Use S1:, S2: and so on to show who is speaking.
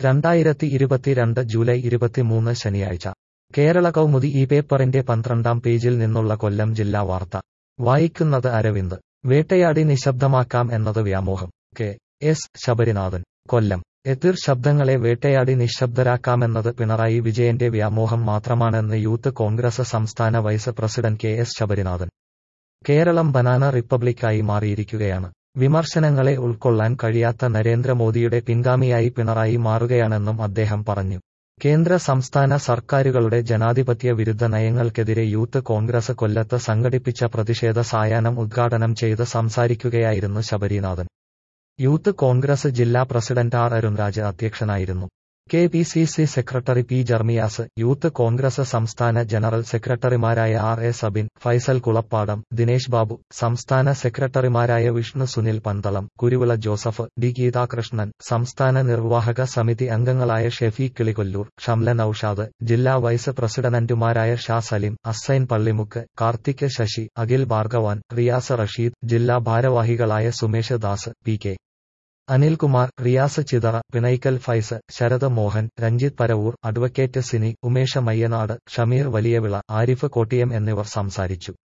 S1: രണ്ടായിരത്തി ഇരുപത്തിരണ്ട് ജൂലൈ ഇരുപത്തിമൂന്ന് ശനിയാഴ്ച കേരള കൗമുദി ഈ പേപ്പറിന്റെ പന്ത്രണ്ടാം പേജിൽ നിന്നുള്ള കൊല്ലം ജില്ലാ വാർത്ത വായിക്കുന്നത് അരവിന്ദ് വേട്ടയാടി നിശബ്ദമാക്കാം എന്നത് വ്യാമോഹം കെ എസ് ശബരിനാഥൻ കൊല്ലം എതിർ ശബ്ദങ്ങളെ വേട്ടയാടി നിശബ്ദരാക്കാമെന്നത് പിണറായി വിജയന്റെ വ്യാമോഹം മാത്രമാണെന്ന് യൂത്ത് കോൺഗ്രസ് സംസ്ഥാന vice president K S Sabarinathan Kerala banana റിപ്പബ്ലിക്കായി മാറിയിരിക്കുകയാണ് വിമർശനങ്ങളെ ഉൾക്കൊള്ളാൻ കഴിയാത്ത നരേന്ദ്രമോദിയുടെ പിൻഗാമിയായി പിണറായി മാറുകയാണെന്നും അദ്ദേഹം പറഞ്ഞു കേന്ദ്ര സംസ്ഥാന സർക്കാരുകളുടെ ജനാധിപത്യ വിരുദ്ധ നയങ്ങൾക്കെതിരെ യൂത്ത് കോൺഗ്രസ് കൊല്ലത്ത് സംഘടിപ്പിച്ച പ്രതിഷേധ സായാഹ്നം ഉദ്ഘാടനം ചെയ്ത് സംസാരിക്കുകയായിരുന്നു ശബരിനാഥൻ യൂത്ത് കോൺഗ്രസ് ജില്ലാ പ്രസിഡന്റ് ആർ അരുൺരാജ് അധ്യക്ഷനായിരുന്നു K P C C secretary P Jermias youth Congress സംസ്ഥാന ജനറൽ സെക്രട്ടറിമാരായ ആർ എ സബിൻ ഫൈസൽ കുളപ്പാടം ദിനേശ് ബാബു സംസ്ഥാന സെക്രട്ടറിമാരായ വിഷ്ണു സുനിൽ പന്തളം കുരുവിള ജോസഫ് ഡി ഗീതാകൃഷ്ണൻ സംസ്ഥാന നിർവാഹക സമിതി അംഗങ്ങളായ ഷെഫി കിളികൊല്ലൂർ ഷംല നൌഷാദ് ജില്ലാ വൈസ് പ്രസിഡന്റുമാരായ ഷാ സലിം അസൈൻ പള്ളിമുക്ക് കാർത്തിക് ശശി അഖിൽ ഭാർഗവാൻ റിയാസ് റഷീദ് ജില്ലാ ഭാരവാഹികളായ Sumesh Das P K Anilkumar Riyas Chithara Pinaikkal Faiz Sarath Mohan Ranjith Paravur advocate Sini Umesha Mayyanad Shameer Valiyavila Arif Kottiyam എന്നിവർ സംസാരിച്ചു